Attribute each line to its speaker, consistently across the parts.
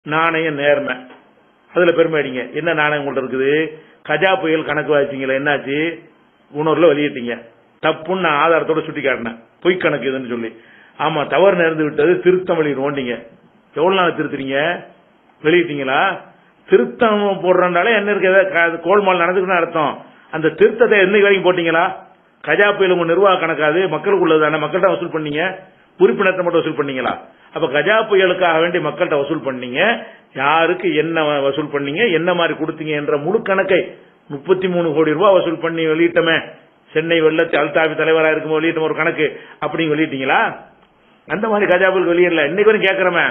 Speaker 1: நாணயம் நேர்மை அதுல பெருமை அடிங்க என்ன நாணயம் உங்கள்ட்ட இருக்குது கஜா புயல் கணக்கு வாசிங்களா என்னாச்சு உணர்வுல வெளியிட்டீங்க தப்புன்னு நான் ஆதாரத்தோட சுட்டி காட்டினேன் பொய் கணக்கு இதுன்னு சொல்லி ஆமா தவறு நேர்ந்து விட்டது திருத்தம் வழி நோண்டிங்க எவ்வளவு நாள் திருத்துறீங்க வெளியிட்டீங்களா திருத்தம் போடுறனால என்ன இருக்கு ஏதாவது க- கோல்மால் நடந்துக்குன்னு அர்த்தம் அந்த திருத்தத்தை என்னைக்கு வரைக்கும் போட்டீங்களா கஜா புயல் உங்க நிர்வாக கணக்காது மக்களுக்கு உள்ளதானே மக்கள்கிட்ட வசூல் பண்ணீங்க உறுப்பினர்கிட்ட மட்டும் வசூல் பண்ணீங்களா அப்ப கஜா புயலுக்காக வேண்டி மக்கள்கிட்ட வசூல் பண்ணீங்க யாருக்கு என்ன வ- வசூல் பண்ணீங்க என்ன மாதிரி கொடுத்தீங்க என்ற முழு கணக்கை முப்பத்தி மூணு கோடி ரூபாய் வசூல் பண்ணி வெளியிட்டமே சென்னை வெள்ளத்தை அல்தாபி தலைவராக இருக்கும் வெளியிட்ட ஒரு கணக்கு அப்படி வெளியிட்டீங்களா அந்த மாதிரி கஜா புயல் வெளியிடல இன்னைக்கு வரைக்கும் கேட்கிறோமே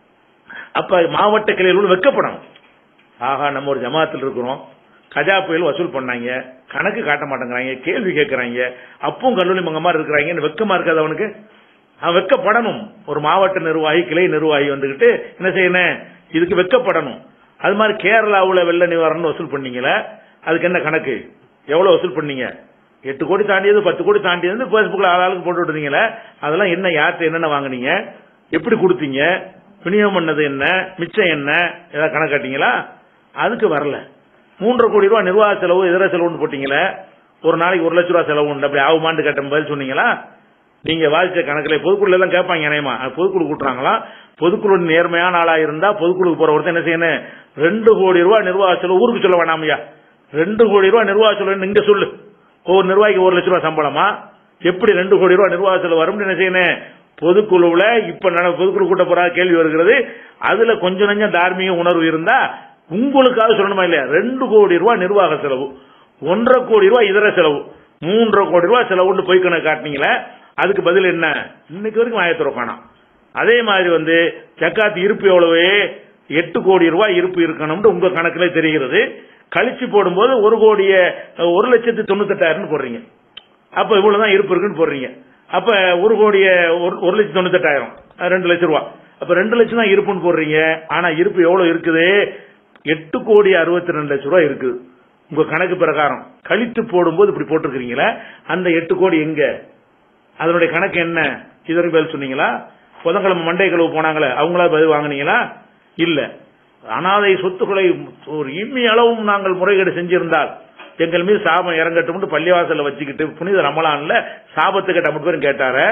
Speaker 1: அப்ப மாவட்ட கிளையில் வெக்கப்படணும் ஆஹா நம்ம ஒரு ஜமாத்தில் இருக்கிறோம் கஜா புயல் வசூல் பண்ணாங்க கணக்கு காட்ட மாட்டேங்கிறாங்க கேள்வி கேட்கறாங்க அப்பவும் கல்லூரி மங்க மாதிரி இருக்கிறாங்க வெக்கமா இருக்காது அவனுக்கு அவன் வெக்கப்படணும் ஒரு மாவட்ட நிர்வாகி கிளை நிர்வாகி வந்துகிட்டு என்ன செய்யணும் இதுக்கு வெக்கப்படணும் அது மாதிரி கேரளாவுல வெள்ள நிவாரணம் வசூல் பண்ணீங்களே அதுக்கு என்ன கணக்கு எவ்வளவு வசூல் பண்ணீங்க எட்டு கோடி தாண்டியது பத்து கோடி தாண்டியது பேஸ்புக்ல ஆளாளுக்கு போட்டு விட்டுறீங்களே அதெல்லாம் என்ன யார்கிட்ட என்னென்ன வாங்குனீங்க எப்படி கொடுத்தீங்க விநியோகம் பண்ணது என்ன மிச்சம் என்ன ஏதாவது கணக்கு காட்டீங்களா அதுக்கு வரல மூன்றரை கோடி ரூபாய் நிர்வாக செலவு இதர செலவுன்னு போட்டீங்களே ஒரு நாளைக்கு ஒரு லட்ச ரூபாய் செலவு உண்டு அப்படி ஆகுமான்னு கேட்ட பதில் சொன்னீங்களா நீங்க வாதிச்ச கணக்குல பொதுக்குழு எல்லாம் கேட்பாங்க இணையமா அது பொதுக்குழு கூட்டுறாங்களா பொதுக்குழு நேர்மையான ஆளா இருந்தா பொதுக்குழுக்கு போற ஒருத்தன் என்ன செய்யணும் ரெண்டு கோடி ரூபாய் நிர்வாக செலவு ஊருக்கு சொல்ல வேணாமையா ரெண்டு கோடி ரூபாய் நிர்வாக செலவு இங்க சொல்லு ஒவ்வொரு நிர்வாகிக்கு ஒரு லட்ச ரூபாய் சம்பளமா எப்படி ரெண்டு கோடி ரூபாய் நிர்வாக செலவு வரும்னு என்ன செய்யணும் பொதுக்குழுவுல இப்ப நட- பொதுக்குழு கூட்ட போறா கேள்வி வருகிறது அதுல கொஞ்சம் நஞ்சம் தார்மீக உணர்வு இருந்தா உங்களுக்காக சொல்லணுமா இல்லையா ரெண்டு கோடி ரூபாய் நிர்வாக செலவு ஒன்றரை கோடி ரூபாய் இதர செலவு மூன்றரை கோடி ரூபாய் செலவுன்னு போய் கணக்கு காட்டினீங்களே அதுக்கு பதில் என்ன இன்னைக்கு வரைக்கும் ஆயத்திரம் காணாம் அதே மாதிரி வந்து ஜக்காத் இருப்பு எவ்வளவு எட்டு கோடி ரூபாய் இருப்பு இருக்கணும்னு உங்க கணக்குல தெரிகிறது கழிச்சு போடும்போது ஒரு கோடிய ஒரு லட்சத்து தொண்ணூத்தெட்டாயிரம் போடுறீங்க அப்ப இவ்வளவுதான் இருப்பு இருக்குன்னு போடுறீங்க அப்ப ஒரு கோடிய ஒரு ஒரு லட்சத்து தொண்ணூத்தெட்டாயிரம் அது ரெண்டு லட்சம் ரூபாய் அப்ப ரெண்டு லட்சம் தான் இருப்புன்னு போடுறீங்க ஆனா இருப்பு எவ்வளவு இருக்குது எட்டு கோடி அறுபத்தி ரெண்டு லட்சம் ரூபாய் இருக்குது உங்க கணக்கு பிரகாரம் கழித்து போடும்போது இப்படி போட்டிருக்கிறீங்களே அந்த எட்டு கோடி எங்க அதனுடைய கணக்கு என்ன இதற்கு பதில் சொன்னீங்களா புதன்கிழமை மண்டை கழுவு போனாங்களே அவங்களா பதில் வாங்குனீங்களா இல்ல அனாதை சொத்துக்களை ஒரு இம்மி அளவும் நாங்கள் முறைகேடு செஞ்சிருந்தால் எங்கள் மீது சாபம் இறங்கட்டும் பள்ளிவாசல்ல வச்சுக்கிட்டு புனித ரமலான்ல சாபத்துக்கு டம்மு பேரும் கேட்டார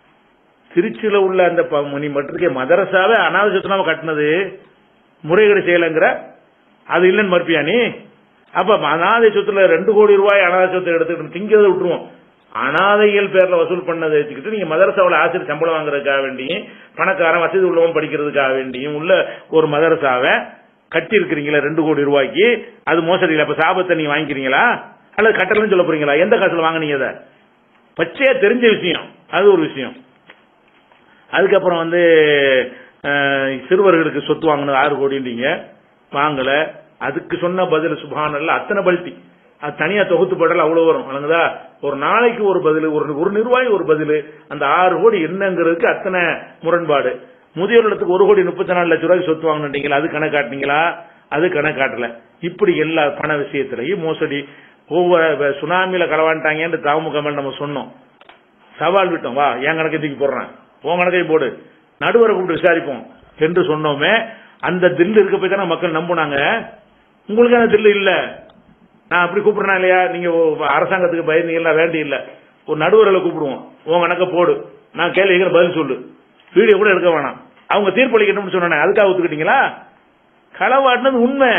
Speaker 1: திருச்சியில உள்ள அந்த ப- நீ மட்டும் மதரசாவே அனாதை சொத்து நாம கட்டினது முறைகேடு செய்யலைங்கிற அது இல்லைன்னு மறுப்பியா நீ அப்ப அனாதை சொத்துல ரெண்டு கோடி ரூபாய் அனாதை சொத்தை எடுத்துக்கிட்டு திங்கிறத விட்டுருவோம் அனாதைகள் பேர்ல வசூல் பண்ணதை வச்சுக்கிட்டு நீங்க மதரசாவில் ஆசிரியர் சம்பளம் வாங்குறதுக்காக வேண்டியும் பணக்காரன் வசதி உள்ளவன் படிக்கிறதுக்காக வேண்டியும் உள்ள ஒரு மதரசாவை கட்டி இருக்கிறீங்களா ரெண்டு கோடி ரூபாய்க்கு அது மோசடியில் அப்ப சாபத்தை நீங்க வாங்கிக்கிறீங்களா அல்லது கட்டலன்னு சொல்ல போறீங்களா எந்த காசுல வாங்குனீங்க அதை பச்சையா தெரிஞ்ச விஷயம் அது ஒரு விஷயம் அதுக்கப்புறம் வந்து அஹ், சிறுவர்களுக்கு சொத்து வாங்கினது ஆறு கோடின்றீங்க வாங்கல அதுக்கு சொன்ன பதில் சுபானல்ல அத்தனை பல்ட்டி அது தனியா தொகுத்து போடல அவ்வளவு வரும் வழங்குதா ஒரு நாளைக்கு ஒரு பதில் ஒரு ஒரு நிர்வாகி ஒரு பதில் அந்த ஆறு கோடி என்னங்கிறதுக்கு அத்தனை முரண்பாடு முதியோர் இடத்துக்கு ஒரு கோடி முப்பத்தி நாலு லட்சம் ரூபாய்க்கு சொத்து வாங்கினீங்களா அது கணக்கு காட்டினீங்களா அது கணக்கு காட்டல இப்படி எல்லா பண விஷயத்திலையும் மோசடி ஒவ்வொரு சுனாமியில களவாண்டாங்கன்னு தாமுக மேல நம்ம சொன்னோம் சவால் விட்டோம் வா என் கணக்கை தூக்கி போடுறேன் உன் கணக்கை போடு நடுவரை கூப்பிட்டு விசாரிப்போம் என்று சொன்னோமே அந்த தில்லு இருக்க போய் தானே மக்கள் நம்புனாங்க உங்களுக்கு அந்த தில்லு இல்ல நான் அப்படி கூப்பிடுறேன் இல்லையா நீங்க ஒ- அரசாங்கத்துக்கு பயந்தீங்களா வேண்டி இல்ல ஒரு நடுவர்களை கூப்பிடுவோம் உன் கணக்க போடு நான் கேள்வி கேட்கிற பதில் சொல்லு வீடியோ கூட எடுக்க வேணாம் அவங்க தீர்ப்பளிக்கணும்னு சொன்னேன் அதுக்காக ஒத்துக்கிட்டீங்களா களவாடினது உண்மை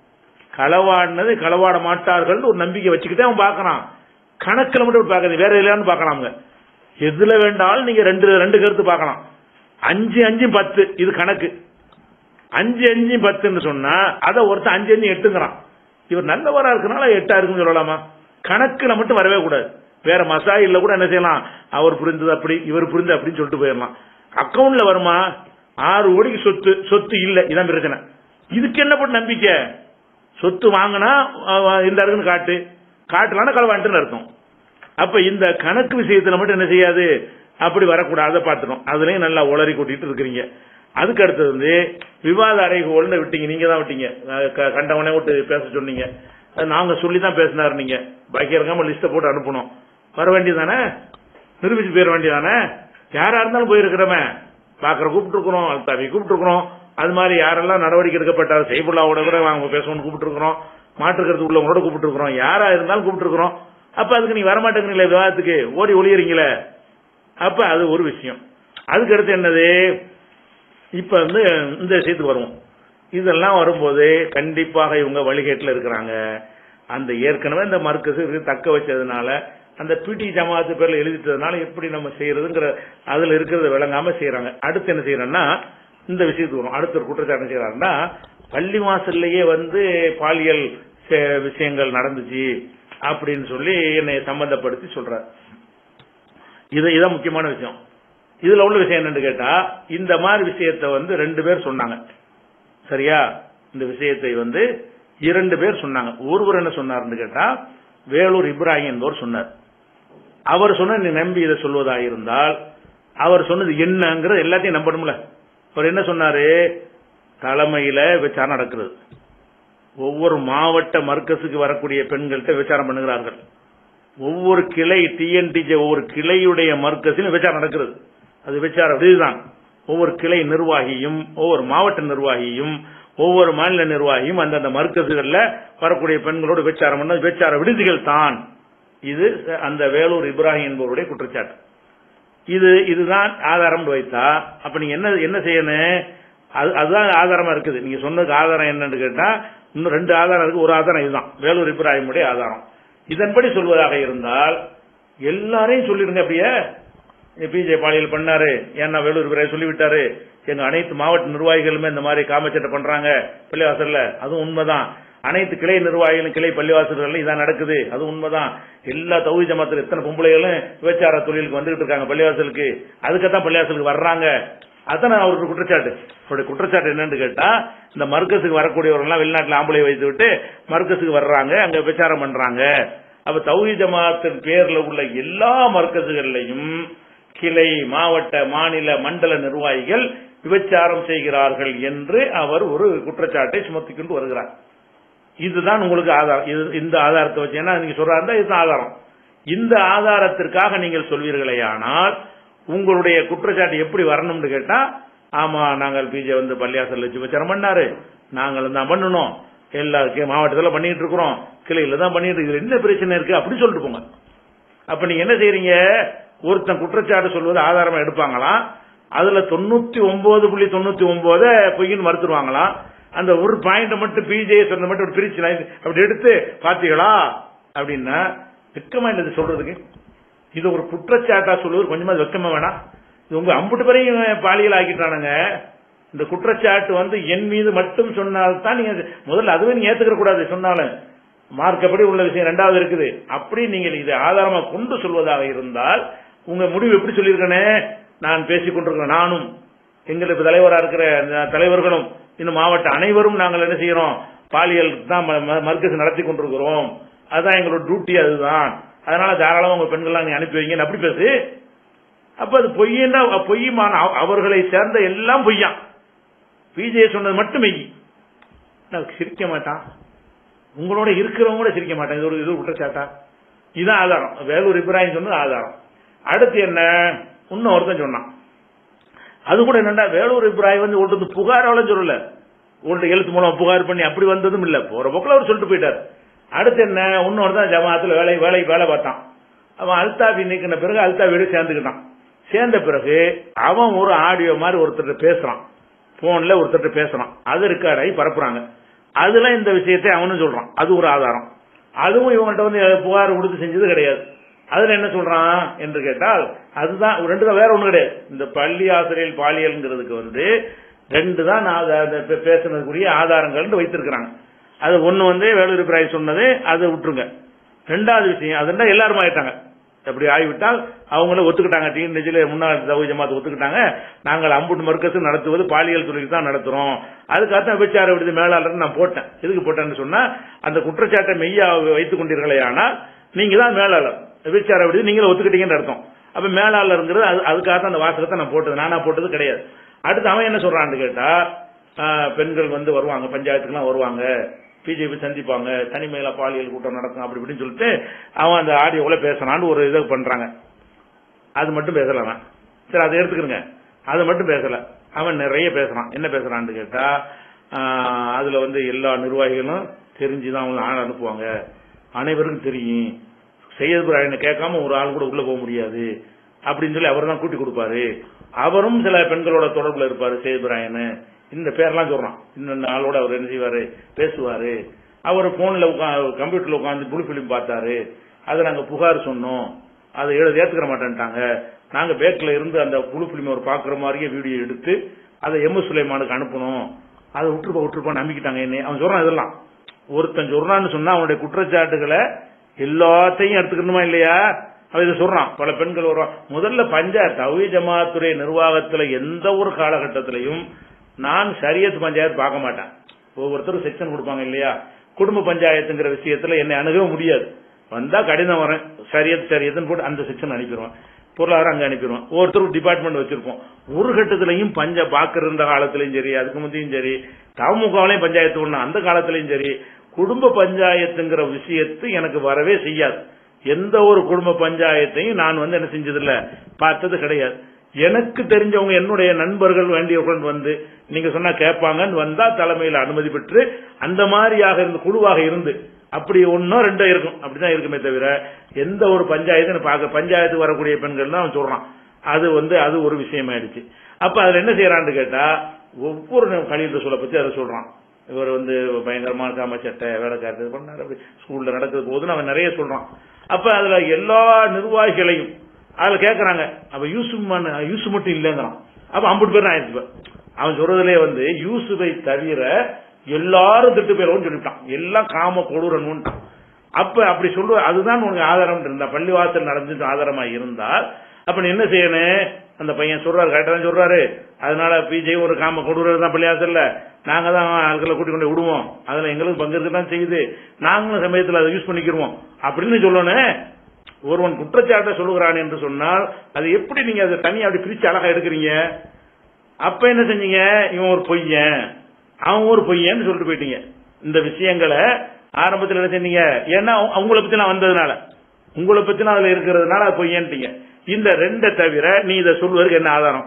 Speaker 1: களவாடினது களவாட மாட்டார்கள் ஒரு நம்பிக்கை வச்சுக்கிட்டே அவன் பார்க்கறான் கணக்கில் மட்டும் பார்க்காது வேற இல்லையான்னு பார்க்கலாம்ங்க எதுல வேண்டாலும் நீங்க ரெண்டு ரெண்டு கருத்து பார்க்கலாம் அஞ்சு அஞ்சு பத்து இது கணக்கு அஞ்சு அஞ்சு பத்துன்னு சொன்னா அதை ஒருத்தன் அஞ்சு அஞ்சு எட்டுங்கிறான் இவர் நல்லவரா இருக்கனால எட்டா இருக்குன்னு சொல்லலாமா கணக்குல மட்டும் வரவே கூடாது வேற மசாயில்ல கூட என்ன செய்யலாம் அவர் புரிந்தது அப்படி இவர் புரிந்து அப்படின்னு சொல்லிட்டு போயிடலாம் அக்கவுண்ட்ல வருமா ஆறு கோடிக்கு சொத்து சொத்து இல்ல இதான் பிரச்சனை இதுக்கு என்ன பண்ண நம்பிக்கை சொத்து வாங்கினா அஹ், இந்த இருக்குன்னு காட்டு காட்டலான்னா களவாண்டுன்னு அர்த்தம் அப்ப இந்த கணக்கு விஷயத்துல மட்டும் என்ன செய்யாது அப்படி வரக்கூடாது அதை பார்த்துக்கணும் அதுலயும் நல்லா உளறி கூட்டிட்டு இருக்கிறீங்க அதுக்கு அடுத்தது வந்து விவாத அறைகோல்னு விட்டீங்க நீங்க தான் விட்டீங்க அஹ் க- கண்டவனே விட்டு பேச சொன்னீங்க அது நாங்க சொல்லி தான் பேசினாரு நீங்க பாக்கி இருக்காம லிஸ்ட போட்டு அனுப்பணும் வர வேண்டியதானே நிரூபிச்சு போயிட வேண்டியதானே யாரா இருந்தாலும் போயிருக்கிறோமே பாக்கற கூப்பிட்டு இருக்கிறோம் அல்தாவி கூப்பிட்டு இருக்கிறோம் அது மாதிரி யாரெல்லாம் நடவடிக்கை எடுக்கப்பட்டார் செய்புல்லாவோட கூட அவங்க பேசணும்னு கூப்பிட்டுருக்கிறோம் மாற்றுக்கிறது உள்ளவங்களோட கூப்பிட்டுருக்கிறோம் யாரா இருந்தாலும் கூப்பிட்டுருக்கிறோம் அப்ப அதுக்கு நீங்க வரமாட்டேங்கிறீங்களே விவாதத்துக்கு ஓடி ஒளியறீங்களே அப்ப அது ஒரு விஷயம் அதுக்கு அடுத்து என்னது இப்ப வந்து இந்த விஷயத்துக்கு வருவோம் இதெல்லாம் வரும்போது கண்டிப்பாக இவங்க வழிகேட்டில் இருக்கிறாங்க அந்த ஏற்கனவே இந்த மர்க்கஸ் தக்க வச்சதுனால அந்த பிடி ஜமாத்து பேர்ல எழுதிட்டதுனால எப்படி நம்ம செய்யறதுங்கிற அதுல இருக்கிறத விளங்காம செய்யறாங்க அடுத்து என்ன செய்யறோம்னா இந்த விஷயத்துக்கு வரும் அடுத்த ஒரு குற்றச்சாட்டு என்ன செய்யறாருன்னா பள்ளி வாசல்லையே வந்து பாலியல் செ- விஷயங்கள் நடந்துச்சு அப்படின்னு சொல்லி என்னை சம்பந்தப்படுத்தி சொல்றார் இது இதான் முக்கியமான விஷயம் இதுல உள்ள விஷயம் என்னன்னு கேட்டா இந்த மாதிரி விஷயத்தை வந்து ரெண்டு பேர் சொன்னாங்க சரியா இந்த விஷயத்தை வந்து இரண்டு பேர் சொன்னாங்க ஒருவர் என்ன சொன்னார்னு கேட்டா வேலூர் இப்ராஹிம் என்பவர் சொன்னார் அவர் சொன்ன நீ நம்பி இதை சொல்வதா இருந்தால் அவர் சொன்னது என்னங்கிறது எல்லாத்தையும் நம்பணும்ல அவர் என்ன சொன்னாரு தலைமையில விசாரணை நடக்கிறது ஒவ்வொரு மாவட்ட மர்க்கஸுக்கு வரக்கூடிய பெண்கள்கிட்ட விசாரணை பண்ணுகிறார்கள் ஒவ்வொரு கிளை டிஎன்டிஜே ஒவ்வொரு கிளையுடைய மர்க்கஸிலும் விசாரணை நடக்கிறது அது விசார விதிதான் ஒவ்வொரு கிளை நிர்வாகியும் ஒவ்வொரு மாவட்ட நிர்வாகியும் ஒவ்வொரு மாநில நிர்வாகியும் அந்தந்த மர்க்கசுகள்ல வரக்கூடிய பெண்களோடு விசாரம் பண்ண விசார விடுதிகள் தான் இது அந்த வேலூர் இப்ராஹிம் என்பவருடைய குற்றச்சாட்டு இது இதுதான் ஆதாரம் வைத்தா அப்ப நீங்க என்ன என்ன செய்யணும் அது அதுதான் ஆதாரமா இருக்குது நீங்க சொன்னதுக்கு ஆதாரம் என்னன்னு கேட்டா இன்னும் ரெண்டு ஆதாரம் இருக்கு ஒரு ஆதாரம் இதுதான் வேலூர் இப்ராஹிமுடைய ஆதாரம் இதன்படி சொல்வதாக இருந்தால் எல்லாரையும் சொல்லிடுங்க அப்படியே பிஜே பாலியல் பண்ணாரு ஏன்னா வேலூர் இப்ராஹிம் சொல்லிவிட்டாரு எங்க அனைத்து மாவட்ட நிர்வாகிகளுமே இந்த மாதிரி காமச்சட்டை பண்றாங்க பள்ளிவாசல்ல அதுவும் உண்மைதான் அனைத்து கிளை நிர்வாகிகளும் கிளை பள்ளிவாசல்கள் இதான் நடக்குது அது உண்மைதான் எல்லா தகுதி ஜமாத்துல எத்தனை பொம்பளைகளும் விபச்சார தொழிலுக்கு வந்துகிட்டு இருக்காங்க பள்ளிவாசலுக்கு அதுக்கத்தான் பள்ளிவாசலுக்கு வர்றாங்க அதான் அவருக்கு குற்றச்சாட்டு அவருடைய குற்றச்சாட்டு என்னன்னு கேட்டா இந்த மர்க்கஸுக்கு வரக்கூடியவர்கள் எல்லாம் வெளிநாட்டுல ஆம்பளை வைத்து விட்டு மர்க்கஸுக்கு வர்றாங்க அங்க விபச்சாரம் பண்றாங்க அப்ப தௌஹி ஜமாத்தின் பேர்ல உள்ள எல்லா மர்க்கசுகள்லையும் கிளை மாவட்ட மாநில மண்டல நிர்வாகிகள் விபச்சாரம் செய்கிறார்கள் என்று அவர் ஒரு குற்றச்சாட்டை சுமத்திக் கொண்டு வருகிறார் இதுதான் உங்களுக்கு ஆதாரம் இது இந்த ஆதாரத்தை வச்சு ஏன்னா நீங்க சொல்றாருந்தா இதுதான் ஆதாரம் இந்த ஆதாரத்திற்காக நீங்கள் சொல்வீர்களேயானால் உங்களுடைய குற்றச்சாட்டு எப்படி வரணும்னு கேட்டா ஆமா நாங்கள் பிஜே வந்து பள்ளியாசல் வச்சு விபச்சாரம் பண்ணாரு நாங்களும் தான் பண்ணணும் எல்லாருக்கும் மாவட்டத்தில் பண்ணிட்டு இருக்கிறோம் கிளையில தான் பண்ணிட்டு இருக்கு என்ன பிரச்சனை இருக்கு அப்படி சொல்லிட்டு போங்க அப்ப நீங்க என்ன செய்றீங்க ஒருத்தன் குற்றச்சாட்டு சொல்வது ஆதாரமா எடுப்பாங்களாம் அதுல தொண்ணூத்தி ஒன்பது புள்ளி தொண்ணூத்தி ஒன்பது பொய்ன்னு மறுத்துருவாங்களாம் அந்த ஒரு பாயிண்ட் மட்டும் பிஜே சொன்ன மட்டும் ஒரு பிரிச்சு line அப்படி எடுத்து பாத்தீங்களா அப்படின்னா வெக்கமா என்னது சொல்றதுக்கு இது ஒரு குற்றச்சாட்டா சொல்லுவது கொஞ்சமா வெக்கமா வேணாம் இது உங்க அம்புட்டு பேரையும் பாலியல் ஆக்கிட்டானுங்க இந்த குற்றச்சாட்டு வந்து என் மீது மட்டும் சொன்னால்தான் நீங்க முதல்ல அதுவே நீங்க ஏத்துக்கிற கூடாது சொன்னாலும் மார்க்கப்படி உள்ள விஷயம் ரெண்டாவது இருக்குது அப்படி நீங்கள் இதை ஆதாரமா கொண்டு சொல்வதாக இருந்தால் உங்க முடிவு எப்படி சொல்லியிருக்கனே நான் பேசிக் கொண்டிருக்கிறேன் நானும் எங்களுக்கு தலைவரா இருக்கிற இந்த தலைவர்களும் இன்னும் மாவட்ட அனைவரும் நாங்கள் என்ன செய்யறோம் பாலியல் தான் ம- ம- மர்க்கஸ் நடத்தி கொண்டிருக்கிறோம் அதுதான் எங்களோட டியூட்டி அதுதான் அதனால தாராளமா உங்க பெண்கள்லாம் நீ அனுப்பி வைங்கன்னு அப்படி பேசு அப்ப அது பொய்யன்னா பொய்யுமான அவ- அவர்களை சேர்ந்த எல்லாம் பொய்யான் பிஜே சொன்னது மட்டும் மெய் நான் சிரிக்க மாட்டான் உங்களோட இருக்கிறவங்க கூட சிரிக்க மாட்டான் இது ஒரு இது ஒரு குற்றச்சாட்டா இதுதான் ஆதாரம் வேலூர் இப்ராஹிம் சொன்னது ஆதாரம் அடுத்து என்ன இன்னும் ஒருத்தன் சொன்னான் அது கூட என்னடா வேலூர் இப்ராஹிம் வந்து உங்கள்ட்ட வந்து புகாரால சொல்லல உங்கள்ட்ட எழுத்து மூலம் புகார் பண்ணி அப்படி வந்ததும் இல்ல போற போக்கில் அவர் சொல்லிட்டு போயிட்டார் அடுத்து என்ன இன்னொரு தான் ஜமாத்துல வேலை வேலை வேலை பார்த்தான் அவன் அல்தாபி நீக்கின பிறகு அல்தாபியோட சேர்ந்துக்கிட்டான் சேர்ந்த பிறகு அவன் ஒரு ஆடியோ மாதிரி ஒருத்தர்ட்ட பேசுறான் போன்ல ஒருத்தர்ட்ட பேசுறான் அது ரெக்கார்ட் ஆகி பரப்புறாங்க அதுல இந்த விஷயத்தை அவனும் சொல்றான் அது ஒரு ஆதாரம் அதுவும் இவங்கள்ட்ட வந்து புகார் கொடுத்து செஞ்சது கிடையாது அதுல என்ன சொல்றான் என்று கேட்டால் அதுதான் ரெண்டு தான் வேற ஒண்ணு கிடையாது இந்த பள்ளி ஆசிரியர் பாலியல்ங்கிறதுக்கு வந்து ரெண்டு தான் நான் அதை- அதை பே- பேசுனதுக்குரிய ஆதாரங்கள் வைத்திருக்கிறாங்க அது ஒண்ணு வந்து வேலூர் பிராய் சொன்னது அதை விட்டுருங்க ரெண்டாவது விஷயம் அதுன்னா எல்லாரும் ஆயிட்டாங்க அப்படி ஆகிவிட்டால் அவங்களும் ஒத்துக்கிட்டாங்க டிஎன்ஹெச்ல முன்னாள் தகுதி ஜமாத் ஒத்துக்கிட்டாங்க நாங்கள் அம்புட்டு மர்க்கஸ் நடத்துவது பாலியல் தொழில் தான் நடத்துறோம் அதுக்காக விபச்சார விடுதி மேலாளர் நான் போட்டேன் எதுக்கு போட்டேன்னு சொன்னா அந்த குற்றச்சாட்டை மெய்யா வைத்துக் கொண்டீர்களே ஆனால் நீங்க தான் மேலாளர் விபச்சார விடுதி நீங்களும் ஒத்துக்கிட்டீங்கன்னு அர்த்தம் அப்ப மேலாளருங்கிறது அது அதுக்காக தான் அந்த வாசகத்தை நான் போட்டது நானா போட்டது கிடையாது அடுத்து அவன் என்ன சொல்றான்னு கேட்டா ஆஹ், பெண்கள் வந்து வருவாங்க பஞ்சாயத்துக்குலாம் வருவாங்க பிஜேபி சந்திப்பாங்க தனிமையில பாலியல் கூட்டம் நடக்கும் அப்படி இப்படின்னு சொல்லிட்டு அவன் அந்த ஆடியோவில் பேசுறான்னு ஒரு இதை பண்றாங்க அது மட்டும் பேசல அவன் சரி அதை எடுத்துக்கிறங்க அது மட்டும் பேசல அவன் நிறைய பேசுறான் என்ன பேசுறான்னு கேட்டா ஆஹ், அதுல வந்து எல்லா நிர்வாகிகளும் தெரிஞ்சுதான் அவங்க ஆள் அனுப்புவாங்க அனைவருக்கும் தெரியும் செய்யது கேட்காம ஒரு ஆள் கூட உள்ள போக முடியாது அப்படின்னு சொல்லி அவர் தான் கூட்டி கொடுப்பாரு அவரும் சில பெண்களோட தொடர்புல இருப்பாரு சேதுபிராயன் இந்த பேர்லாம் சொல்றான் இந்த ஆளோட அவர் என்ன செய்வாரு பேசுவாரு அவர் போன்ல கம்ப்யூட்டர்ல உட்காந்து புளு பிலிம் பார்த்தாரு அதை நாங்க புகார் சொன்னோம் அதை எழுத ஏத்துக்கிற மாட்டேன்ட்டாங்க நாங்க பேக்ல இருந்து அந்த புளு பிலிம் அவர் பாக்குற மாதிரியே வீடியோ எடுத்து அதை எம் எஸ் சுலைமானுக்கு அனுப்பணும் அதை விட்டுருப்பா விட்டுருப்பா நம்பிக்கிட்டாங்க என்ன அவன் சொல்றான் இதெல்லாம் ஒருத்தன் சொல்றான்னு சொன்னா அவனுடைய குற்றச்சாட்டுகளை எல்லாத்தையும் எடுத்துக்கணுமா இல்லையா அவன் இதை சொல்றான் பல பெண்கள் வருவான் முதல்ல பஞ்சாயத்து அவி ஜமாத்துறை நிர்வாகத்துல எந்த ஒரு காலகட்டத்திலையும் நான் சரியத் பஞ்சாயத்து பார்க்க மாட்டேன் ஒவ்வொருத்தரும் செக்ஷன் கொடுப்பாங்க இல்லையா குடும்ப பஞ்சாயத்துங்கிற விஷயத்துல என்னை அணுகவே முடியாது வந்தா கடிதம் வரேன் சரியத் சரியத்துன்னு போட்டு அந்த செக்ஷன் அனுப்பிடுவேன் பொருளாதாரம் அங்க அனுப்பிடுவோம் ஒவ்வொருத்தரும் டிபார்ட்மெண்ட் வச்சிருப்போம் ஒரு கட்டத்திலையும் பஞ்ச பாக்கு இருந்த காலத்திலையும் சரி அதுக்கு முந்தையும் சரி தமுகவிலையும் பஞ்சாயத்து ஒண்ணு அந்த காலத்திலையும் சரி குடும்ப பஞ்சாயத்துங்கிற விஷயத்து எனக்கு வரவே செய்யாது எந்த ஒரு குடும்ப பஞ்சாயத்தையும் நான் வந்து என்ன செஞ்சதில்ல பார்த்தது கிடையாது எனக்கு தெரிஞ்சவங்க என்னுடைய நண்பர்கள் வேண்டியவர்கள் வந்து நீங்க சொன்னா கேட்பாங்கன்னு வந்தா தலைமையில் அனுமதி பெற்று அந்த மாதிரியாக இருந்து குழுவாக இருந்து அப்படி ஒன்னோ ரெண்டோ இருக்கும் அப்படிதான் இருக்குமே தவிர எந்த ஒரு பஞ்சாயத்து பார்க்க பஞ்சாயத்துக்கு வரக்கூடிய பெண்கள் தான் அவன் சொல்றான் அது வந்து அது ஒரு விஷயமாயிடுச்சு அப்ப அதுல என்ன செய்யறான்னு கேட்டா ஒவ்வொரு கலியில் சொல்ல பத்தி அதை சொல்றான் இவர் வந்து பயங்கரமான காமச்சட்டை வேலைக்காரத்து இது பண்ணாரு அப்படி ஸ்கூல்ல நடக்குது போதுன்னு அவன் நிறைய சொல்றான் அப்ப அதுல எல்லா நிர்வாகிகளையும் அதுல கேக்குறாங்க அப்ப யூசுப் மன்- யூசுப் மட்டும் இல்லைங்கிறான் அப்ப ஐம்பது பேர் ஆயிடுச்சு இப்ப. அவன் சொல்றதுலே வந்து யூசுஃபை தவிர எல்லாரும் திட்டு பேரும் சொல்லிட்டான் எல்லாம் காம கொடூரன்ட்டான் அப்ப அப்படி சொல்ற அதுதான் உனக்கு ஆதாரம் இருந்தா பள்ளிவாசல் நடந்து ஆதாரமா இருந்தால் அப்ப நீ என்ன செய்யணும் அந்த பையன் சொல்றாரு கரெக்டா தான் சொல்றாரு அதனால பிஜே ஒரு காம கொடூரர் தான் பள்ளிவாசல்ல நாங்க தான் ஆட்களை கூட்டி கொண்டு விடுவோம் அதுல எங்களுக்கு பங்கு இருக்க தான் செய்யுது நாங்களும் சமயத்துல அதை யூஸ் பண்ணிக்கிறோம் அப்படின்னு சொல்லணும் ஒருவன் குற்றச்சாட்டை சொல்லுகிறான் என்று சொன்னால் அது எப்படி நீங்க அதை தனியா அப்படி பிரிச்சு அழகா எடுக்கிறீங்க அப்ப என்ன செஞ்சீங்க இவன் ஒரு பொய்யன் அவன் ஒரு பொய்யன்னு சொல்லிட்டு போயிட்டீங்க இந்த விஷயங்களை ஆரம்பத்தில் என்ன செஞ்சீங்க ஏன்னா அவங்க- அவங்கள பத்தி நான் வந்ததுனால உங்களை பத்தி நான் அதுல இருக்கிறதுனால அது பொய்யன்ட்டீங்க இந்த ரெண்டை தவிர நீ இதை சொல்வதற்கு என்ன ஆதாரம்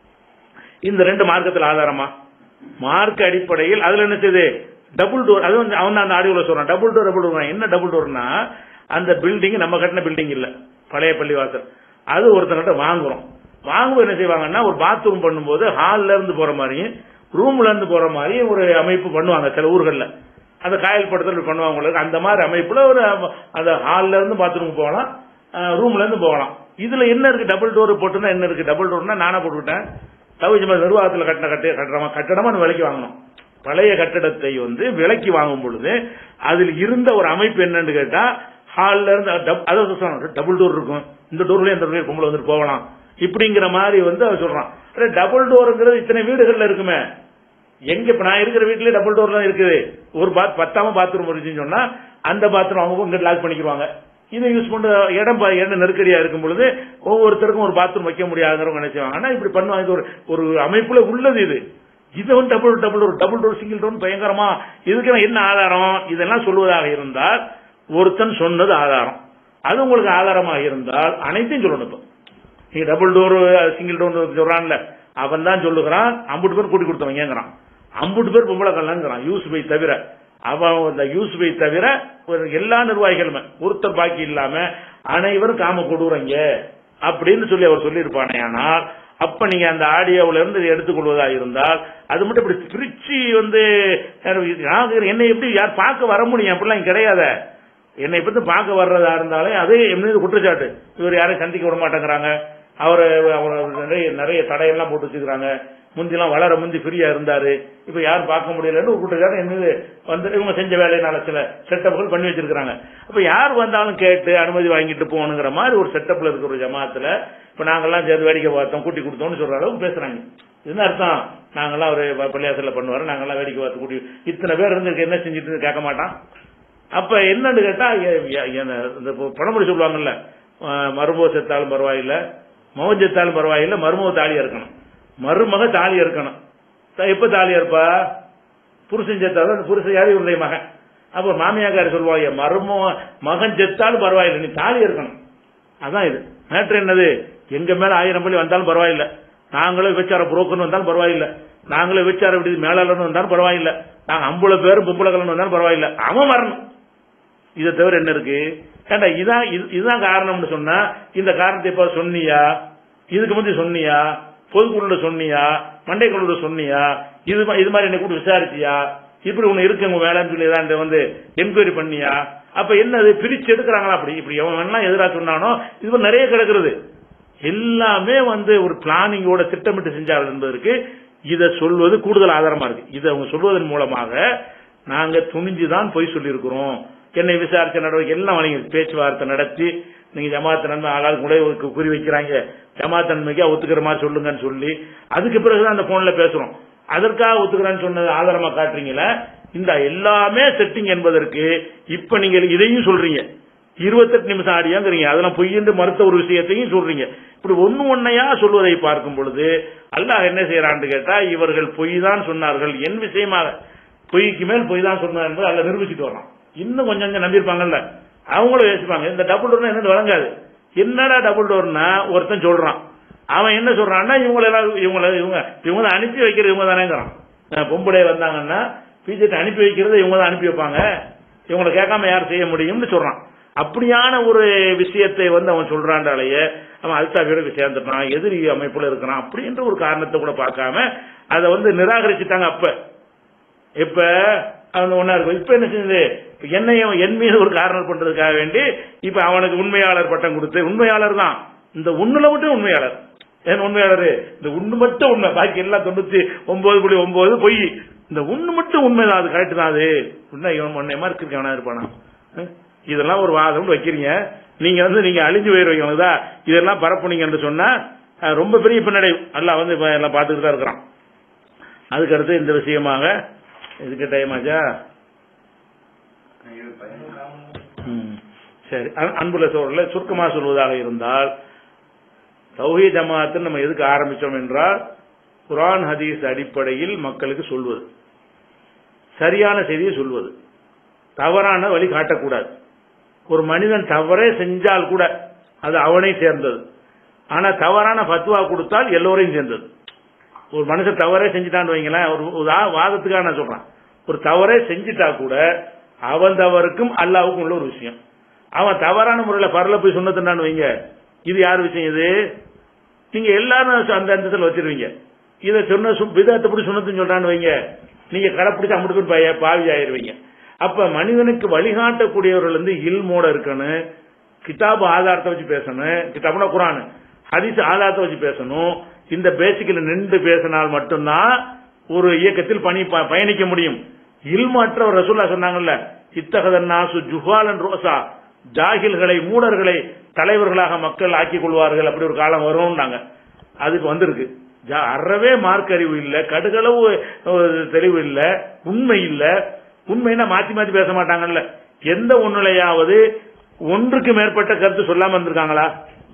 Speaker 1: இந்த ரெண்டு மார்க்கத்தில் ஆதாரமா மார்க் அடிப்படையில் அதுல என்ன செய்யுது டபுள் டோர் அது வந்து அவன் தான் அந்த ஆடியோல சொல்றான் டபுள் டோர் டபுள் டோர் என்ன டபுள் டோர்னா அந்த பில்டிங் நம்ம கட்டின பில்டிங் இல்ல பழைய பள்ளிவாசல் அது ஒருத்தங்கிட்ட வாங்குறோம் வாங்கும்போது என்ன செய்வாங்கன்னா ஒரு பாத்ரூம் பண்ணும்போது ஹால்ல இருந்து போற மாதிரியும் ரூம்ல இருந்து போற மாதிரி ஒரு அமைப்பு பண்ணுவாங்க சில ஊர்கள்ல அந்த காயல் படத்தில் பண்ணுவாங்க உங்களுக்கு அந்த மாதிரி அமைப்புல ஒரு அந்த ஹால்ல இருந்து பாத்ரூம் போகலாம் ரூம்ல இருந்து போகலாம் இதுல என்ன இருக்கு டபுள் டோர் போட்டுனா என்ன இருக்கு டபுள் டோர்னா நானா போட்டுவிட்டேன் தவிஜமா நிர்வாகத்தில் கட்டின கட்ட கட்டடமா கட்டடமா நம்ம விலைக்கு வாங்கணும் பழைய கட்டடத்தை வந்து விலைக்கு வாங்கும் பொழுது அதில் இருந்த ஒரு அமைப்பு என்னன்னு கேட்டா ஹால்ல இருந்து டப்- அதாவது சொல்றான், டபுள் டோர் இருக்கும் இந்த டோர்ல இந்த டோர்ல பொம்பளை வந்துட்டு போகலாம் இப்படிங்கிற மாதிரி வந்து அவன் சொல்றான் அட, டபுள் டோருங்கிறது இத்தனை வீடுகள்ல இருக்குமே எங்க இப்ப நான் இருக்கிற வீட்லயே டபுள் டோர் தான் இருக்குது ஒரு பாத் பத்தாம பாத்ரூம் இருந்துச்சுன்னு சொன்னா அந்த பாத்ரூம் அவங்க இங்க லாக் பண்ணிக்குவாங்க இதை யூஸ் பண்ண இடம் பா- இடம் நெருக்கடியா இருக்கும் பொழுது ஒவ்வொருத்தருக்கும் ஒரு பாத்ரூம் வைக்க முடியாதுங்கிறவங்க நினைச்சுவாங்க ஆனா இப்படி பண்ணுவாங்க இது ஒரு ஒரு அமைப்புல உள்ளது இது இது வந்து double double door double door single door பயங்கரமா இதுக்கு என்ன ஆதாரம் இதெல்லாம் சொல்வதாக இருந்தால் ஒருத்தன் சொன்னது ஆதாரம் அது உங்களுக்கு ஆதாரமாக இருந்தால் அனைத்தையும் சொல்லணும் இப்போ நீங்க டபுள் டோர் சிங்கிள் டோர் சொல்றான்ல அவன் தான் சொல்லுகிறான் அம்புட்டு பேர் கூட்டி கொடுத்தவங்கிறான் அம்புட்டு பேர் பொம்பளை கல்லங்கிறான் யூசுபை தவிர அவன் இந்த யூசுபை தவிர ஒரு எல்லா நிர்வாகிகளுமே ஒருத்தர் பாக்கி இல்லாம அனைவரும் காம கொடுறீங்க அப்படின்னு சொல்லி அவர் சொல்லியிருப்பானே ஆனால் அப்ப நீங்க அந்த ஆடியோவுல இருந்து இதை எடுத்துக்கொள்வதா இருந்தால் அது மட்டும் இப்படி பிரிச்சு வந்து நான் என்னை எப்படி யார் பார்க்க வர முடியும் அப்படிலாம் இங்க கிடையாத என்னை பத்தி பார்க்க வர்றதா இருந்தாலே அதே என் மீது குற்றச்சாட்டு இவர் யாரையும் சந்திக்க விட மாட்டேங்கிறாங்க அவரை அவர் நிறைய நிறைய தடையெல்லாம் போட்டு வச்சுக்கிறாங்க முந்திலாம் வளர முந்தி ஃப்ரீயா இருந்தாரு இப்ப யாரும் பார்க்க முடியலன்னு ஒரு குற்றச்சாட்டு என் மீது வந்து இவங்க செஞ்ச வேலையினால சில செட்டப்புகள் பண்ணி வச்சிருக்காங்க அப்ப யார் வந்தாலும் கேட்டு அனுமதி வாங்கிட்டு போகணுங்கிற மாதிரி ஒரு செட்டப்ல இருக்கிற ஒரு ஜமாத்துல இப்ப நாங்கெல்லாம் சேர்ந்து வேடிக்கை பார்த்தோம் கூட்டி கொடுத்தோம்னு சொல்ற அளவுக்கு பேசுறாங்க என்ன அர்த்தம் நாங்கெல்லாம் ஒரு பள்ளியாசல பண்ணுவாரு நாங்கெல்லாம் வேடிக்கை பார்த்து கூட்டி இத்தனை பேர் இருந்து என்ன செஞ்சுட்டு கேட்க மாட்டான் அப்ப என்னன்னு கேட்டா எ- எ- என்ன, இந்த பழமொழி சொல்லுவாங்கல்ல அஹ், மருமக செத்தாலும் பரவாயில்ல மகன் செத்தாலும் பரவாயில்ல மருமக தாலி இருக்கணும் மருமக தாலி இருக்கணும் த- எப்ப தாலி இருப்பா புருஷன் செத்தாலும் அந்த புருஷன் யாரு இவருடைய மகன் அப்ப மாமியாக்காரி சொல்லுவாங்க மருமக மகன் செத்தாலும் பரவாயில்லை நீ தாலி இருக்கணும் அதான் இது மேட்ரு என்னது எங்க மேல ஆயிரம் பள்ளி வந்தாலும் பரவாயில்ல நாங்களே விபச்சார புரோக்கர்னு வந்தாலும் பரவாயில்ல நாங்களே விபச்சார விடுதி மேலாளர்னு வந்தாலும் பரவாயில்ல நாங்க அம்புல பேரும் பொம்பளை கலன்னு வந்தாலும் பரவாயில்ல அவன் வரணும் இதை தவிர என்ன இருக்கு ஏண்டா இதான் இது- இதுதான் காரணம்னு சொன்னா இந்த காரணத்தை இப்ப சொன்னியா இதுக்கு முந்தி சொன்னியா பொதுக்குழுல சொன்னியா மண்டைக்குழுல சொன்னியா இது மா- இது மாதிரி என்ன கூட விசாரிச்சியா இப்படி ஒண்ணு இருக்கு உங்க வேலைன்னு சொல்லி ஏதாவது வந்து என்கொயரி பண்ணியா அப்ப என்னது பிரிச்சு எடுக்கிறாங்களா அப்படி இப்படி எவன் வேணா எதிரா சொன்னானோ இது மாதிரி நிறைய கிடக்குறது எல்லாமே வந்து ஒரு பிளானிங்கோட திட்டமிட்டு செஞ்சார்கள் என்பதற்கு இதை சொல்வது கூடுதல் ஆதாரமா இருக்கு இதை அவங்க சொல்வதன் மூலமாக நாங்க துணிஞ்சுதான் பொய் சொல்லியிருக்கிறோம் என்னை விசாரிச்ச நடவடிக்கை எல்லாம் வழங்கி பேச்சுவார்த்தை நடத்தி நீங்க ஜமாத் நன்மை ஆளால் கூட ஒரு குறி வைக்கிறாங்க ஜமாத் நன்மைக்கு ஒத்துக்கிற மாதிரி சொல்லுங்கன்னு சொல்லி அதுக்கு பிறகுதான் அந்த போன்ல பேசுறோம் அதற்காக ஒத்துக்கிறேன்னு சொன்னது ஆதாரமா காட்டுறீங்களே இந்த எல்லாமே செட்டிங் என்பதற்கு இப்ப நீங்க இதையும் சொல்றீங்க இருபத்தெட்டு நிமிஷம் ஆடியாங்கிறீங்க அதெல்லாம் பொய் என்று மறுத்த ஒரு விஷயத்தையும் சொல்றீங்க இப்படி ஒண்ணு ஒன்னையா சொல்வதை பார்க்கும் பொழுது அல்லாஹ் என்ன செய்யறான்னு கேட்டா இவர்கள் பொய் தான் சொன்னார்கள் என் விஷயமாக பொய்க்கு மேல் பொய் தான் சொன்னார் என்பது அல்ல நிரூபிச்சுட்டு வரான் இன்னும் கொஞ்சம் கொஞ்சம் நம்பியிருப்பாங்கல்ல அவங்களும் யோசிப்பாங்க இந்த டபுள் டோர்னா என்னன்னு வழங்காது என்னடா டபுள் டோர்னா ஒருத்தன் சொல்றான் அவன் என்ன சொல்றான்னா இவங்களை எல்லாம் இவங்கள இவங்க இவங்க தான் அனுப்பி வைக்கிறது இவங்க தானேங்கிறான் அஹ் பொம்பளை வந்தாங்கன்னா பிஜெட் அனுப்பி வைக்கிறது இவங்க தான் அனுப்பி வைப்பாங்க இவங்களை கேட்காம யார் செய்ய முடியும்னு சொல்றான் அப்படியான ஒரு விஷயத்தை வந்து அவன் சொல்றாண்டாலேயே அவன் அல்தாபியோட சேர்ந்துட்டான் எதிரி அமைப்புல இருக்கிறான் அப்படின்ற ஒரு காரணத்தை கூட பார்க்காம அதை வந்து நிராகரிச்சுட்டாங்க அப்ப இப்ப அவன் ஒன்னா இருக்கும் இப்ப என்ன செஞ்சது இப்ப என்னையும் என் மீது ஒரு காரணம் பண்றதுக்காக வேண்டி இப்ப அவனுக்கு உண்மையாளர் பட்டம் கொடுத்து உண்மையாளர் தான் இந்த ஒண்ணுல மட்டும் உண்மையாளர் ஏன் உண்மையாளரு இந்த ஒண்ணு மட்டும் உண்மை பாக்கி எல்லாம் தொண்ணூத்தி ஒன்பது புள்ளி ஒன்பது பொய் இந்த ஒண்ணு மட்டும் உண்மைதான் அது கரெக்ட் தான் அது உண்மை இவன் உன்னை மாதிரி இருக்கவனா இருப்பானா ஹம்? இதெல்லாம் ஒரு வாதம் வைக்கிறீங்க நீங்க வந்து நீங்க அழிஞ்சு போயிருவீங்க இதெல்லாம் பரப்புனீங்கன்னு சொன்னா அஹ், ரொம்ப பெரிய பின்னடைவு அல்லாஹ் வந்து இப்ப எல்லாம் பார்த்துட்டு தான் இருக்கிறான் அதுக்கடுத்து இந்த விஷயமாக இதுக்கு டைம் ஆச்சா ம். சரி அ- அன்புள்ள சோழர்கள சுருக்கமா சொல்வதாக இருந்தால் தௌஹீ ஜமாத்து நம்ம எதுக்கு ஆரம்பிச்சோம் என்றால் குர்ஆன் ஹதீஸ் அடிப்படையில் மக்களுக்கு சொல்வது சரியான செய்தியை சொல்வது தவறான வழி காட்டக்கூடாது ஒரு மனிதன் தவறே செஞ்சால் கூட அது அவனை சேர்ந்தது ஆனா தவறான ஃபத்வா கொடுத்தால் எல்லோரையும் சேர்ந்தது ஒரு மனுஷன் தவறே செஞ்சுட்டான்னு வைங்களேன் ஒரு உதா- வாதத்துக்காக நான் சொல்றேன் ஒரு தவறே செஞ்சுட்டா கூட அவன் தவறுக்கும் அல்லாவுக்கும் உள்ள ஒரு விஷயம் அவன் தவறான முறையில பரல போய் சொன்னதுன்னு வைங்க இது யார் விஷயம் இது நீங்க எல்லாரும் அந்த அந்தத்தில் வச்சிருவீங்க இதை சொன்ன விதத்தை படி சொன்னதுன்னு சொல்றான்னு வைங்க நீங்க கடைப்பிடிச்சு அம்பிட்டு போய் பய- பாவி ஆயிருவீங்க அப்ப மனிதனுக்கு வழிகாட்டக்கூடியவர்கள் வந்து இல்மோட இருக்கணும் கிதாபு ஆதாரத்தை வச்சு பேசணும் கிதாபுனா குரான் ஹதீஸ் ஆதாரத்தை வச்சு பேசணும் இந்த பேசிக்கில் நின்று பேசினால் மட்டும்தான் ஒரு இயக்கத்தில் பணி ப- பயணிக்க முடியும் இல்மற்ற ஒரு ரசூல்லா சொன்னாங்கல்ல இத்தகதன் நாசு ஜுஹாலன் ரோசா ஜாகில்களை மூடர்களை தலைவர்களாக மக்கள் ஆக்கிக் கொள்வார்கள் அப்படி ஒரு காலம் வரும்னாங்க அதுக்கு வந்திருக்கு ஜா- அறவே மார்க் அறிவு இல்ல கடுகளவு அஹ், தெளிவு இல்ல உண்மை இல்ல உண்மைன்னா மாத்தி மாத்தி பேச மாட்டாங்கல்ல எந்த ஒண்ணுலையாவது ஒன்றுக்கு மேற்பட்ட கருத்து சொல்லாம இருந்திருக்காங்களா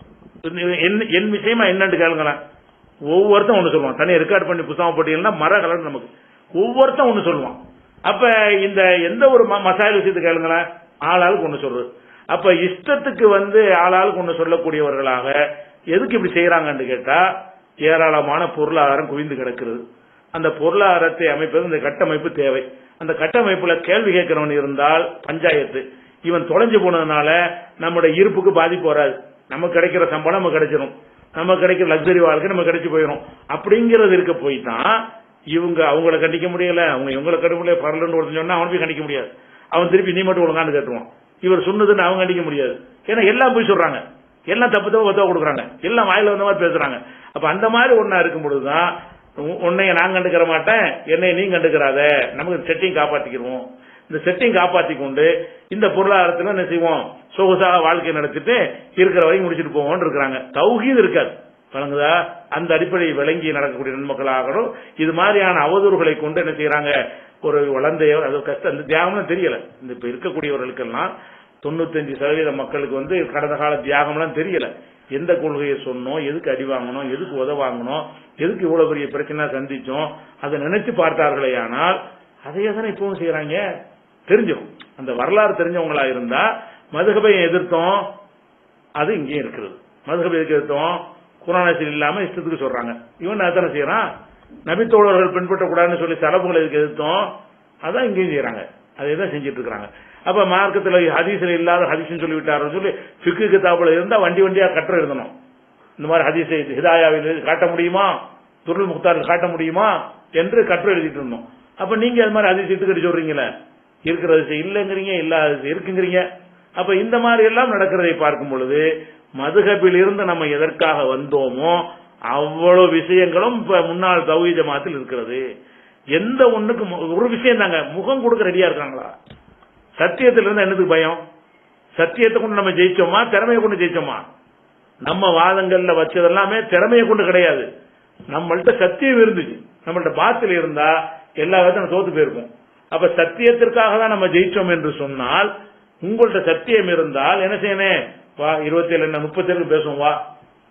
Speaker 1: என் என் விஷயமா என்னன்னு கேளுங்களேன் ஒவ்வொருத்தன் ஒண்ணு சொல்லுவான் தனியா ரெக்கார்ட் பண்ணி புத்தகம் போட்டீங்கன்னா மர கலர் நமக்கு ஒவ்வொருத்தன் ஒண்ணு சொல்லுவான் அப்ப இந்த எந்த ஒரு ம- மசாயல் விஷயத்தை கேளுங்களேன் ஆளாளுக்கு ஒண்ணு சொல்றது அப்ப இஷ்டத்துக்கு வந்து ஆளாளுக்கு ஒண்ணு சொல்லக்கூடியவர்களாக எதுக்கு இப்படி செய்யறாங்கன்னு கேட்டா ஏராளமான பொருளாதாரம் குவிந்து கிடக்கிறது அந்த பொருளாதாரத்தை அமைப்பது இந்த கட்டமைப்பு தேவை அந்த கட்டமைப்புல கேள்வி கேட்கிறவன் இருந்தால் பஞ்சாயத்து இவன் தொலைஞ்சு போனதுனால நம்முடைய இருப்புக்கு பாதிப்பு வராது நமக்கு கிடைக்கிற சம்பளம் நமக்கு கிடைச்சிரும் நமக்கு கிடைக்கிற லக்ஸரி வாழ்க்கை நமக்கு கிடைச்சு போயிடும் அப்படிங்கிறது இருக்க போய் தான் இவங்க அவங்கள கண்டிக்க முடியல அவங்க இவங்கள கண்டிக்க முடியல பரலன்னு ஒருத்தன் சொன்னா அவன் போய் கண்டிக்க முடியாது அவன் திருப்பி நீ மட்டும் ஒழுங்கான்னு கேட்டுருவான் இவர் சொன்னதுன்னு அவங்க கண்டிக்க முடியாது ஏன்னா எல்லாம் போய் சொல்றாங்க எல்லாம் தப்பு தப்பு ஒத்தவ கொடுக்குறாங்க எல்லாம் வாயில வந்த மாதிரி பேசுறாங்க அப்ப அந்த மாதிரி ஒண்ணா இருக்கும் பொழுதுதான் உ- உன்னைய நான் கண்டுக்கிற மாட்டேன் என்னை நீ கண்டுக்கிறாத நமக்கு செட்டிங் காப்பாத்திக்கிருவோம் இந்த செட்டிங் காப்பாத்தி கொண்டு இந்த பொருளாதாரத்துல என்ன செய்வோம் சொகுசாக வாழ்க்கை நடத்திட்டு இருக்கிற வரைக்கும் முடிச்சிட்டு போவோம்னு இருக்கிறாங்க தௌஹீது இருக்காது வழங்குதா அந்த அடிப்படையை விளங்கி நடக்கக்கூடிய நன்மக்களாகணும் இது மாதிரியான அவதூறுகளை கொண்டு என்ன செய்யறாங்க ஒரு வளர்ந்த அது கஷ்டம் இந்த தியாகம்லாம் தெரியல இந்த இப்ப இருக்கக்கூடியவர்களுக்கெல்லாம் தொண்ணூத்தஞ்சு சதவீத மக்களுக்கு வந்து கடந்த கால தியாகம்லாம் தெரியல எந்த கொள்கையை சொன்னோம் எதுக்கு அடி வாங்கணும் எதுக்கு உத வாங்கணும் எதுக்கு இவ்வளவு பெரிய பிரச்சனை சந்திச்சோம் அதை நினைச்சு பார்த்தார்களே ஆனால் அதையே தானே இப்பவும் செய்யறாங்க தெரிஞ்சிடும் அந்த வரலாறு தெரிஞ்சவங்களா இருந்தா மதுகபை எதிர்த்தோம் அது இங்கேயும் இருக்கிறது மதுகபை எதுக்கு எதிர்த்தோம் குரானத்தில் இல்லாம இஷ்டத்துக்கு சொல்றாங்க இவன் அத்தனை செய்யறான் நபித்தோழர்கள் பின்பற்றக்கூடாதுன்னு சொல்லி தலப்புகளை இதுக்கு எதிர்த்தோம் அதான் இங்கேயும் செய்யறாங்க அதே தான் செஞ்சுட்டு இருக்காங்க அப்ப மார்க்கத்துல ஹதீஸ்ல இல்லாத ஹதீஸ்னு சொல்லி விட்டாருன்னு சொல்லி ஃபிக்கு கிதாபுல இருந்தா வண்டி வண்டியா கட்டுற எழுதணும் இந்த மாதிரி ஹதீஸை ஹிதாயாவில் காட்ட முடியுமா துருள் முக்தாரில் காட்ட முடியுமா என்று கட்டுரை எழுதிட்டு இருந்தோம் அப்ப நீங்க அது மாதிரி ஹதீஸ் எடுத்துக்கிட்டு சொல்றீங்களே இருக்கிறது இல்லைங்கிறீங்க இல்லாத இருக்குங்கிறீங்க அப்ப இந்த மாதிரி எல்லாம் நடக்கிறதை பார்க்கும் பொழுது மதுகபில் இருந்து நம்ம எதற்காக வந்தோமோ அவ்வளவு விஷயங்களும் இப்ப முன்னாள் தௌஹீத் ஜமாத்தில் இருக்கிறது எந்த ஒண்ணுக்கு மு- ஒரு விஷயம் தாங்க முகம் கொடுக்க ரெடியா இருக்காங்களா சத்தியத்துல இருந்து என்னதுக்கு பயம் சத்தியத்தை கொண்டு நம்ம ஜெயிச்சோமா திறமையை கொண்டு ஜெயிச்சோமா நம்ம வாதங்கள்ல வச்சது எல்லாமே திறமையை கொண்டு கிடையாது நம்மள்ட்ட சத்தியம் இருந்துச்சு நம்மள்ட்ட பாத்தில் இருந்தா எல்லா விதத்தையும் தோத்து போயிருக்கும் அப்ப சத்தியத்திற்காக தான் நம்ம ஜெயிச்சோம் என்று சொன்னால் உங்கள்ட்ட சத்தியம் இருந்தால் என்ன செய்யணும் வா இருபத்தி ஏழு என்ன முப்பத்தி ஏழு பேசுவோம் வா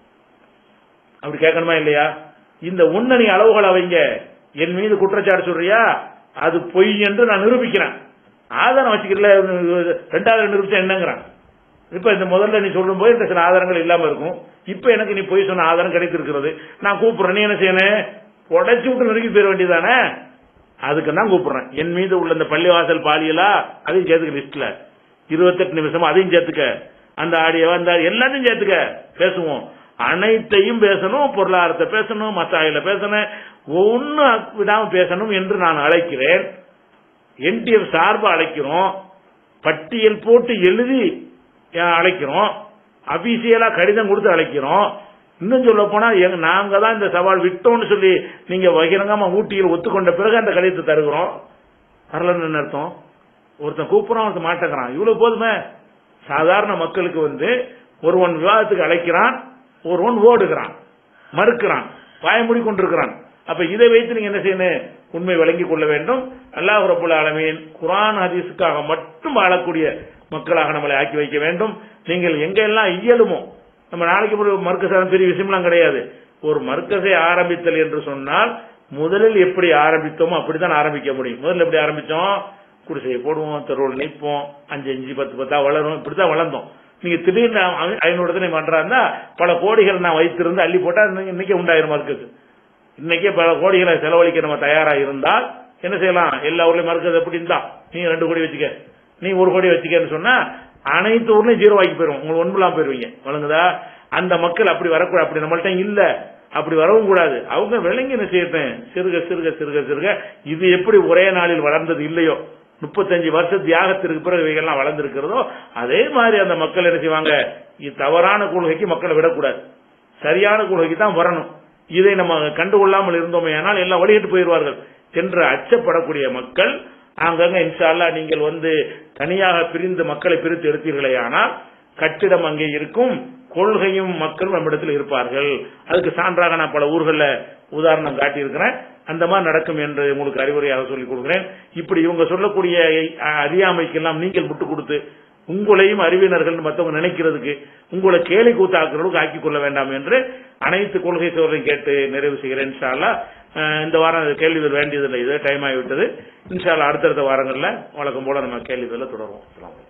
Speaker 1: அப்படி கேட்கணுமா இல்லையா இந்த உன்னணி அளவுகள் அவங்க என் மீது குற்றச்சாட்டு சொல்றியா அது பொய் என்று நான் நிரூபிக்கிறேன் ஆதாரம் வச்சுக்கல ரெண்டாவது நிரூபிச்சா என்னங்கிறான் இப்ப இந்த முதல்ல நீ சொல்லும் போது இந்த சில ஆதாரங்கள் இல்லாம இருக்கும் இப்ப எனக்கு நீ பொய் சொன்ன ஆதாரம் கிடைத்திருக்கிறது நான் கூப்பிடுறேன் நீ என்ன செய்யணும் உடைச்சு விட்டு நெருங்கி போயிட வேண்டியதானே அதுக்கு தான் கூப்பிடுறேன் என் மீது உள்ள இந்த பள்ளிவாசல் பாலியலா அதையும் சேர்த்துக்க லிஸ்ட்ல இருபத்தெட்டு நிமிஷம் அதையும் சேர்த்துக்க அந்த ஆடியோ அந்த எல்லாத்தையும் சேர்த்துக்க பேசுவோம் அனைத்தையும் பேசணும் பொருளாதாரத்தை பேசணும் மசாயில பேசணும் ஒன்னும் விடாம பேசணும் என்று நான் அழைக்கிறேன் என்டிஎஃப் சார்பா அழைக்கிறோம் பட்டியல் போட்டு எழுதி அஹ், அழைக்கிறோம் அபிஷியலா கடிதம் கொடுத்து அழைக்கிறோம் இன்னும் சொல்ல போனா எங்க நாங்க தான் இந்த சவால் விட்டோம்னு சொல்லி நீங்க பகிரங்கமா ஊட்டியில் ஒத்துக்கொண்ட பிறகு அந்த கடிதத்தை தருகிறோம் வரலன்னு அர்த்தம் ஒருத்தன் கூப்பிடுறான் ஒருத்தன் மாட்டேங்கிறான் இவ்வளவு போதுமே சாதாரண மக்களுக்கு வந்து ஒருவன் விவாதத்துக்கு அழைக்கிறான் ஒருவன் ஓடுகிறான் மறுக்கிறான் வாயமூடி கொண்டிருக்கிறான் அப்ப இதை வைத்து நீங்க என்ன செய்யணும் உண்மை விளங்கிக் கொள்ள வேண்டும் அல்லாஹ் ரபுல் ஆலமீன் குர்ஆன் ஹதீஸுக்காக மட்டும் வாழக்கூடிய மக்களாக நம்மளை ஆக்கி வைக்க வேண்டும் நீங்கள் எங்க எல்லாம் இயலுமோ நம்ம நாளைக்கு ஒரு மர்க்கஸ் பெரிய விஷயம்லாம் கிடையாது ஒரு மர்க்கஸை ஆரம்பித்தல் என்று சொன்னால் முதலில் எப்படி ஆரம்பித்தோமோ அப்படித்தான் ஆரம்பிக்க முடியும் முதல்ல எப்படி ஆரம்பிச்சோம் குடிசையை போடுவோம் தெருவில் நிற்போம் அஞ்சு அஞ்சு பத்து பத்தா வளரும் இப்படித்தான் வளர்ந்தோம் நீங்க திடீர்னு ஐ- ஐநூறு இடத்துல பண்றாருன்னா பல கோடிகள் நான் வைத்திருந்து அள்ளி போட்டா இன்னைக்கு- இன்னைக்கே உண்டாயிரும் மர்க்கஸ் இன்னைக்கே பல கோடிகளை செலவழிக்க நம்ம தயாரா இருந்தால் என்ன செய்யலாம் எல்லா ஊர்லயும் மறுக்கிறது எப்படி இருந்தா நீ ரெண்டு கோடி வச்சுக்க நீ ஒரு கோடி வச்சுக்கன்னு சொன்னா அனைத்து ஊர்லயும் ஜீரோ ஆக்கி போயிரும் உங்களுக்கு ஒன்பதாம் போயிருவீங்க வழங்குதா அந்த மக்கள் அப்படி வரக்கூடாது அப்படி நம்மள்ட்ட இல்ல அப்படி வரவும் கூடாது அவங்க விளங்கி என்ன செய்யட்டும் சிறுக சிறுக சிறுக சிறுக இது எப்படி ஒரே நாளில் வளர்ந்தது இல்லையோ முப்பத்தஞ்சு வருஷ தியாகத்திற்கு பிறகு இவைகள்லாம் வளர்ந்திருக்கிறதோ அதே மாதிரி அந்த மக்கள் என்ன செய்வாங்க இது தவறான கொள்கைக்கு மக்களை விடக்கூடாது சரியான கொள்கைக்கு தான் வரணும் இதை நம்ம கண்டுகொள்ளாமல் இருந்தோமே ஆனால் எல்லாம் வழிகிட்டு போயிடுவார்கள் என்று அச்சப்படக்கூடிய மக்கள் அங்கங்க இன்ஷா அல்லாஹ் நீங்கள் வந்து தனியாக பிரிந்து மக்களை பிரித்து எடுத்தீர்களே ஆனால் கட்டிடம் அங்கே இருக்கும் கொள்கையும் மக்களும் நம்மிடத்தில் இருப்பார்கள் அதுக்கு சான்றாக நான் பல ஊர்கள்ல உதாரணம் காட்டியிருக்கிறேன் அந்த மாதிரி நடக்கும் என்று உங்களுக்கு அறிவுரையாக சொல்லிக் கொடுக்கிறேன் இப்படி இவங்க சொல்லக்கூடிய அஹ், அறியாமைக்கெல்லாம் நீங்கள் விட்டு கொடுத்து உங்களையும் அறிவினர்கள் மற்றவங்க நினைக்கிறதுக்கு உங்களை கேலி கூத்தாக்குறதுக்கு ஆக்கிக் கொள்ள வேண்டாம் என்று அனைத்து கொள்கை சோழரையும் கேட்டு நிறைவு செய்கிறேன் இன்ஷா அல்லாஹ். அஹ், இந்த வாரம் கேள்விகள் வேண்டியதில்லை இது டைம் ஆகிவிட்டது இன்ஷா அல்லாஹ் அடுத்தடுத்த வாரங்கள்ல வழக்கம் போல நம்ம கேள்விகளை தொடருவோம் அஸ்ஸலாமு அலைக்கும்.